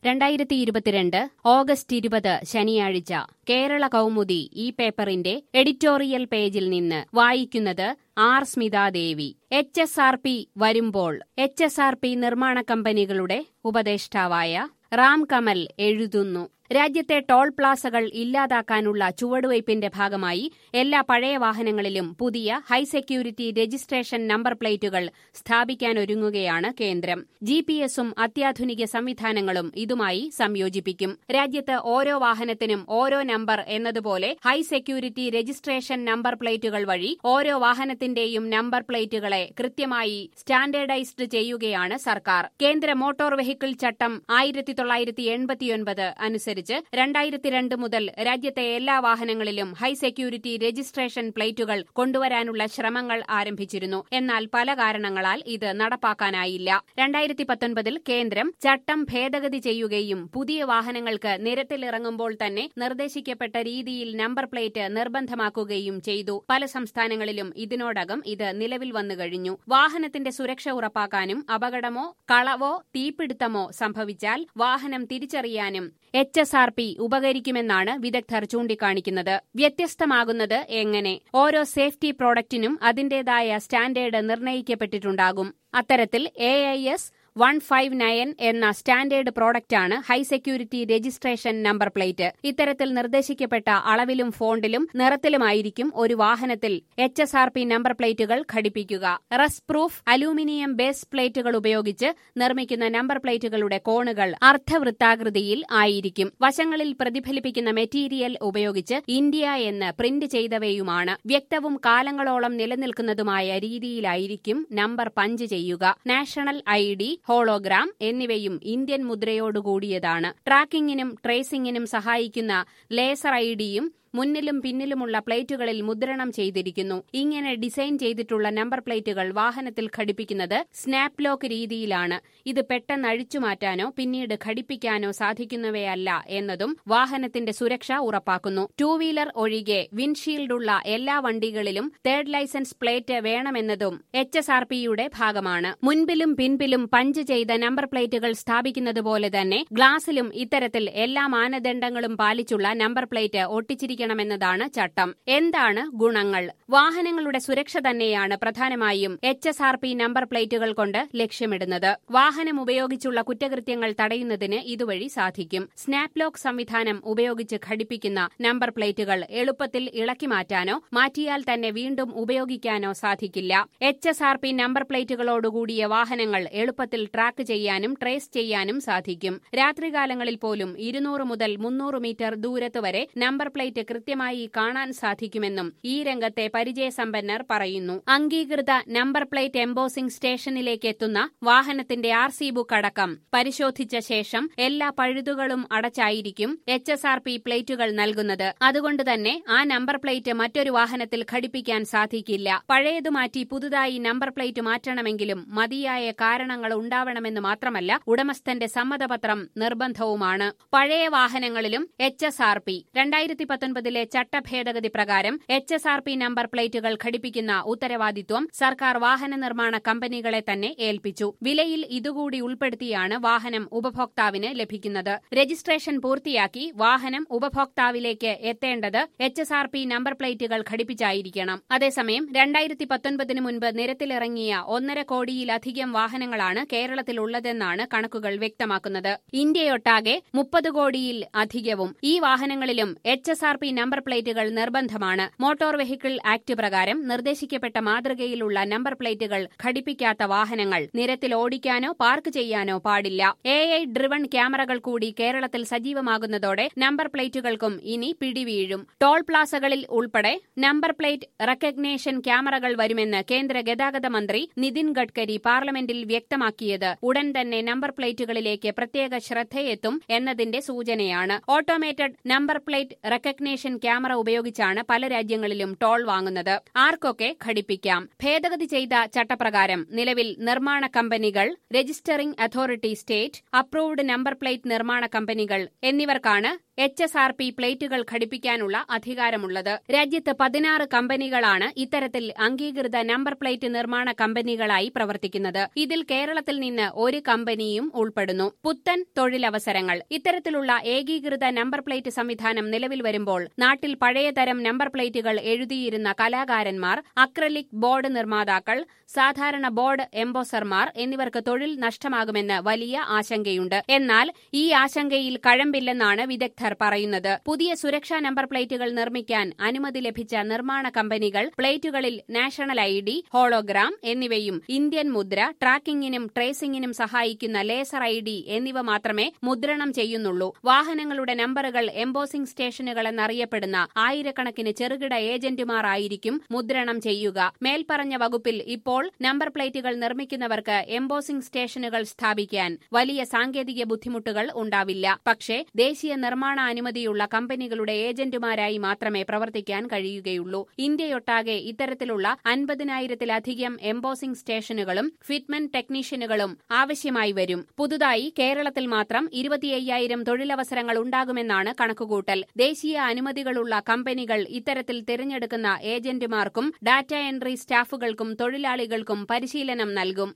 രണ്ടായിരത്തി ഇരുപത്തിരണ്ട് ഓഗസ്റ്റ് ഇരുപത് ശനിയാഴ്ച കേരള കൗമുദി ഈ പേപ്പറിന്റെ എഡിറ്റോറിയൽ പേജിൽ നിന്ന് വായിക്കുന്നത് R Smithadevi H S R P വരുമ്പോൾ എച്ച് എസ് ആർ പി നിർമ്മാണ കമ്പനികളുടെ ഉപദേഷ്ടാവായ റാം കമൽ എഴുതുന്നു രാജ്യത്തെ ടോൾ പ്ലാസകൾ ഇല്ലാതാക്കാനുള്ള ചുവടുവയ്പിന്റെ ഭാഗമായി എല്ലാ പഴയ വാഹനങ്ങളിലും പുതിയ ഹൈ സെക്യൂരിറ്റി രജിസ്ട്രേഷൻ നമ്പർ പ്ലേറ്റുകൾ സ്ഥാപിക്കാനൊരുങ്ങുകയാണ് കേന്ദ്രം ജി പി എസും അത്യാധുനിക സംവിധാനങ്ങളും ഇതുമായി സംയോജിപ്പിക്കും രാജ്യത്ത് ഓരോ വാഹനത്തിനും ഓരോ നമ്പർ എന്നതുപോലെ ഹൈ സെക്യൂരിറ്റി രജിസ്ട്രേഷൻ നമ്പർ പ്ലേറ്റുകൾ വഴി ഓരോ വാഹനത്തിന്റെയും നമ്പർ പ്ലേറ്റുകളെ കൃത്യമായി സ്റ്റാൻഡേർഡൈസ്ഡ് ചെയ്യുകയാണ് സർക്കാർ കേന്ദ്ര മോട്ടോർ വെഹിക്കിൾ ചട്ടം ആയിരത്തി തൊള്ളായിരത്തി എൺപത്തിയൊൻപത് അനുസരിച്ച് അനുസരിച്ച് രണ്ടായിരത്തി രണ്ട് മുതൽ രാജ്യത്തെ എല്ലാ വാഹനങ്ങളിലും ഹൈ സെക്യൂരിറ്റി രജിസ്ട്രേഷൻ പ്ലേറ്റുകൾ കൊണ്ടുവരാനുള്ള ശ്രമങ്ങൾ ആരംഭിച്ചിരുന്നു എന്നാൽ പല കാരണങ്ങളാൽ ഇത് നടപ്പാക്കാനായില്ല രണ്ടായിരത്തി പത്തൊൻപതിൽ കേന്ദ്രം ചട്ടം ഭേദഗതി ചെയ്യുകയും പുതിയ വാഹനങ്ങൾക്ക് നിരത്തിലിറങ്ങുമ്പോൾ തന്നെ നിർദ്ദേശിക്കപ്പെട്ട രീതിയിൽ നമ്പർ പ്ലേറ്റ് നിർബന്ധമാക്കുകയും ചെയ്തു പല സംസ്ഥാനങ്ങളിലും ഇതിനോടകം ഇത് നിലവിൽ വന്നു കഴിഞ്ഞു വാഹനത്തിന്റെ സുരക്ഷ ഉറപ്പാക്കാനും അപകടമോ കളവോ തീപിടുത്തമോ സംഭവിച്ചാൽ വാഹനം തിരിച്ചറിയാനും എച്ച് എസ് ആർ പി ഉപകരിക്കുമെന്നാണ് വിദഗ്ധർ ചൂണ്ടിക്കാണിക്കുന്നത് വ്യത്യസ്തമാകുന്നത് എങ്ങനെ ഓരോ സേഫ്റ്റി പ്രോഡക്റ്റിനും അതിന്റേതായ സ്റ്റാൻഡേർഡ് നിർണ്ണയിക്കപ്പെട്ടിട്ടുണ്ടാകും അത്തരത്തിൽ A I S one five nine എന്ന സ്റ്റാൻഡേർഡ് പ്രോഡക്റ്റാണ് high security registration number plate ഇത്തരത്തിൽ നിർദ്ദേശിക്കപ്പെട്ട അളവിലും ഫോണ്ടിലും നിറത്തിലുമായിരിക്കും ഒരു വാഹനത്തിൽ H S R P number പ്ലേറ്റുകൾ ഘടിപ്പിക്കുക റസ് പ്രൂഫ് അലൂമിനിയം ബേസ് പ്ലേറ്റുകൾ ഉപയോഗിച്ച് നിർമ്മിക്കുന്ന നമ്പർ പ്ലേറ്റുകളുടെ കോണുകൾ അർദ്ധവൃത്താകൃതിയിൽ ആയിരിക്കും വശങ്ങളിൽ പ്രതിഫലിപ്പിക്കുന്ന മെറ്റീരിയൽ ഉപയോഗിച്ച് ഇന്ത്യ എന്ന് പ്രിന്റ് ചെയ്തവയുമാണ് വ്യക്തവും കാലങ്ങളോളം നിലനിൽക്കുന്നതുമായ രീതിയിലായിരിക്കും നമ്പർ പഞ്ച് ചെയ്യുക നാഷണൽ ഐ ഡി ഹോളോഗ്രാം എന്നിവയും ഇന്ത്യൻ മുദ്രയോടുകൂടിയതാണ് ട്രാക്കിംഗിനും ട്രേസിംഗിനും സഹായിക്കുന്ന ലേസർ ഐ ഡിയും മുന്നിലും പിന്നിലുമുള്ള പ്ലേറ്റുകളിൽ മുദ്രണം ചെയ്തിരിക്കുന്നു ഇങ്ങനെ ഡിസൈൻ ചെയ്തിട്ടുള്ള നമ്പർ പ്ലേറ്റുകൾ വാഹനത്തിൽ ഘടിപ്പിക്കുന്നത് സ്നാപ്പ് ലോക്ക് രീതിയിലാണ് ഇത് പെട്ടെന്ന് അഴിച്ചുമാറ്റാനോ പിന്നീട് ഘടിപ്പിക്കാനോ സാധിക്കുന്നവയല്ല എന്നതും വാഹനത്തിന്റെ സുരക്ഷ ഉറപ്പാക്കുന്നു ടൂ വീലർ ഒഴികെ വിൻഷീൽഡുള്ള എല്ലാ വണ്ടികളിലും തേർഡ് ലൈസൻസ് പ്ലേറ്റ് വേണമെന്നതും എച്ച് എസ് ആർ പിയുടെ ഭാഗമാണ് മുൻപിലും പിൻപിലും പഞ്ച് ചെയ്ത നമ്പർ പ്ലേറ്റുകൾ സ്ഥാപിക്കുന്നത് പോലെ തന്നെ ഗ്ലാസിലും ഇത്തരത്തിൽ എല്ലാ മാനദണ്ഡങ്ങളും പാലിച്ചുള്ള നമ്പർ പ്ലേറ്റ് ഒട്ടിച്ചിരിക്കും ഉപയോഗിക്കണമെന്നതാണ് ചട്ടം എന്താണ് ഗുണങ്ങൾ വാഹനങ്ങളുടെ സുരക്ഷ തന്നെയാണ് പ്രധാനമായും H S R P number പ്ലേറ്റുകൾ കൊണ്ട് ലക്ഷ്യമിടുന്നത് വാഹനം ഉപയോഗിച്ചുള്ള കുറ്റകൃത്യങ്ങൾ തടയുന്നതിന് ഇതുവഴി സാധിക്കും സ്നാപ്പ് ലോക്ക് സംവിധാനം ഉപയോഗിച്ച് ഘടിപ്പിക്കുന്ന നമ്പർ പ്ലേറ്റുകൾ എളുപ്പത്തിൽ ഇളക്കി മാറ്റാനോ മാറ്റിയാൽ തന്നെ വീണ്ടും ഉപയോഗിക്കാനോ സാധിക്കില്ല H S R P number പ്ലേറ്റുകളോടുകൂടിയ വാഹനങ്ങൾ എളുപ്പത്തിൽ ട്രാക്ക് ചെയ്യാനും ട്രേസ് ചെയ്യാനും സാധിക്കും രാത്രികാലങ്ങളിൽ പോലും ഇരുന്നൂറ് മുതൽ മുന്നൂറ് മീറ്റർ ദൂരത്ത് വരെ നമ്പർ പ്ലേറ്റ് കൃത്യമായി കാണാൻ സാധിക്കുമെന്നും ഈ രംഗത്തെ പരിചയസമ്പന്നർ പറയുന്നു അംഗീകൃത നമ്പർ പ്ലേറ്റ് എംബോസിംഗ് സ്റ്റേഷനിലേക്ക് എത്തുന്ന വാഹനത്തിന്റെ ആർ സി ബുക്ക് അടക്കം പരിശോധിച്ച ശേഷം എല്ലാ പഴുതുകളും അടച്ചായിരിക്കും എച്ച് എസ് ആർ പി പ്ലേറ്റുകൾ നൽകുന്നത് അതുകൊണ്ട് തന്നെ ആ നമ്പർ പ്ലേറ്റ് മറ്റൊരു വാഹനത്തിൽ ഘടിപ്പിക്കാൻ സാധിക്കില്ല പഴയത് മാറ്റി പുതുതായി നമ്പർ പ്ലേറ്റ് മാറ്റണമെങ്കിലും മതിയായ കാരണങ്ങൾ ഉണ്ടാവണമെന്ന് മാത്രമല്ല ഉടമസ്ഥന്റെ സമ്മതപത്രം നിർബന്ധവുമാണ് പഴയ വാഹനങ്ങളിലും എച്ച് എസ് ആർ പി രണ്ടായിരത്തി പത്തൊൻപതിലെ ചട്ടഭേദഗതി പ്രകാരം H S R P number പ്ലേറ്റുകൾ ഘടിപ്പിക്കുന്ന ഉത്തരവാദിത്വം സർക്കാർ വാഹന നിർമ്മാണ കമ്പനികളെ തന്നെ ഏൽപ്പിച്ചു വിലയിൽ ഇതുകൂടി ഉൾപ്പെടുത്തിയാണ് വാഹനം ഉപഭോക്താവിന് ലഭിക്കുന്നത് രജിസ്ട്രേഷൻ പൂർത്തിയാക്കി വാഹനം ഉപഭോക്താവിലേക്ക് എത്തേണ്ടത് H S R P number പ്ലേറ്റുകൾ ഘടിപ്പിച്ചായിരിക്കണം അതേസമയം രണ്ടായിരത്തി പത്തൊൻപതിന് മുൻപ് നിരത്തിലിറങ്ങിയ ഒന്നര കോടിയിലധികം വാഹനങ്ങളാണ് കേരളത്തിലുള്ളതെന്നാണ് കണക്കുകൾ വ്യക്തമാക്കുന്നത് ഇന്ത്യയൊട്ടാകെ മുപ്പത് കോടിയിൽ അധികവും ഈ വാഹനങ്ങളിലും H S R P number പ്ലേറ്റുകൾ നിർബന്ധമാണ് മോട്ടോർ വെഹിക്കിൾ ആക്ട് പ്രകാരം നിർദ്ദേശിക്കപ്പെട്ട മാതൃകയിലുള്ള നമ്പർ പ്ലേറ്റുകൾ ഘടിപ്പിക്കാത്ത വാഹനങ്ങൾ നിരത്തിൽ ഓടിക്കാനോ പാർക്ക് ചെയ്യാനോ പാടില്ല എ ഐ ഡ്രിവൺ ക്യാമറകൾ കൂടി കേരളത്തിൽ സജീവമാകുന്നതോടെ നമ്പർ പ്ലേറ്റുകൾക്കും ഇനി പിടിവീഴും ടോൾ പ്ലാസകളിൽ ഉൾപ്പെടെ നമ്പർ പ്ലേറ്റ് റെക്കഗ്നേഷൻ ക്യാമറകൾ വരുമെന്ന് കേന്ദ്ര ഗതാഗത മന്ത്രി നിതിൻ ഗഡ്കരി പാർലമെന്റിൽ വ്യക്തമാക്കിയത് ഉടൻ തന്നെ നമ്പർ പ്ലേറ്റുകളിലേക്ക് പ്രത്യേക ശ്രദ്ധയെത്തും എന്നതിന്റെ സൂചനയാണ് automated number plate recognition camera ഉപയോഗിച്ചാണ് പല രാജ്യങ്ങളിലും ടോൾ വാങ്ങുന്നത് ആർക്കൊക്കെ ഘടിപ്പിക്കാം ഭേദഗതി ചെയ്ത ചട്ടപ്രകാരം നിലവിൽ നിർമ്മാണ കമ്പനികൾ registering authority state approved number plate നിർമ്മാണ കമ്പനികൾ എന്നിവർക്കാണ് എച്ച് എസ് ആർ പി പ്ലേറ്റുകൾ ഘടിപ്പിക്കാനുള്ള അധികാരമുള്ളത് രാജ്യത്ത് പതിനാറ് കമ്പനികളാണ് ഇത്തരത്തിൽ അംഗീകൃത നമ്പർ പ്ലേറ്റ് നിർമ്മാണ കമ്പനികളായി പ്രവർത്തിക്കുന്നത് ഇതിൽ കേരളത്തിൽ നിന്ന് ഒരു കമ്പനിയും ഉൾപ്പെടുന്നു പുത്തൻ തൊഴിലവസരങ്ങൾ ഇത്തരത്തിലുള്ള ഏകീകൃത നമ്പർ പ്ലേറ്റ് സംവിധാനം നിലവിൽ വരുമ്പോൾ നാട്ടിൽ പഴയതരം നമ്പർ പ്ലേറ്റുകൾ എഴുതിയിരുന്ന കലാകാരന്മാർ അക്രലിക് ബോർഡ് നിർമ്മാതാക്കൾ സാധാരണ ബോർഡ് എംബോസർമാർ എന്നിവർക്ക് തൊഴിൽ നഷ്ടമാകുമെന്ന് വലിയ ആശങ്കയുണ്ട് എന്നാൽ ഈ ആശങ്കയിൽ കഴമ്പില്ലെന്നാണ് വിദഗ്ധർ പറയുന്നത് പുതിയ സുരക്ഷാ നമ്പർ പ്ലേറ്റുകൾ നിർമ്മിക്കാൻ അനുമതി ലഭിച്ച നിർമ്മാണ കമ്പനികൾ പ്ലേറ്റുകളിൽ നാഷണൽ ഐ ഡി ഹോളോഗ്രാം എന്നിവയും ഇന്ത്യൻ മുദ്ര ട്രാക്കിംഗിനും ട്രേസിംഗിനും സഹായിക്കുന്ന ലേസർ ഐ ഡി എന്നിവ മാത്രമേ മുദ്രണം ചെയ്യുന്നുള്ളൂ വാഹനങ്ങളുടെ നമ്പറുകൾ എംബോസിംഗ് സ്റ്റേഷനുകൾ എന്നറിയപ്പെടുന്ന ആയിരക്കണക്കിന് ചെറുകിട ഏജന്റുമാർ ആയിരിക്കും മുദ്രണം ചെയ്യുക മേൽപ്പറഞ്ഞ വകുപ്പിൽ ഇപ്പോൾ നമ്പർ പ്ലേറ്റുകൾ നിർമ്മിക്കുന്നവർക്ക് എംബോസിംഗ് സ്റ്റേഷനുകൾ സ്ഥാപിക്കാൻ വലിയ സാങ്കേതിക ബുദ്ധിമുട്ടുകൾ ഉണ്ടാവില്ല പക്ഷേ ദേശീയ നിർമ്മാണ അനുമതിയുള്ള കമ്പനികളുടെ ഏജന്റുമാരായി മാത്രമേ പ്രവർത്തിക്കാൻ കഴിയുകയുള്ളൂ ഇന്ത്യയൊട്ടാകെ ഇത്തരത്തിലുള്ള അൻപതിനായിരത്തിലധികം എംബോസിംഗ് സ്റ്റേഷനുകളും ഫിറ്റ്മെന്റ് ടെക്നീഷ്യനുകളും ആവശ്യമായി വരും പുതുതായി കേരളത്തിൽ മാത്രം ഇരുപത്തിയ്യായിരം തൊഴിലവസരങ്ങൾ ഉണ്ടാകുമെന്നാണ് കണക്കുകൂട്ടൽ ദേശീയ അനുമതികളുള്ള കമ്പനികൾ ഇത്തരത്തിൽ തിരഞ്ഞെടുക്കുന്ന ഏജന്റുമാർക്കും ഡാറ്റ എൻട്രി സ്റ്റാഫുകൾക്കും തൊഴിലാളികൾക്കും പരിശീലനം നൽകും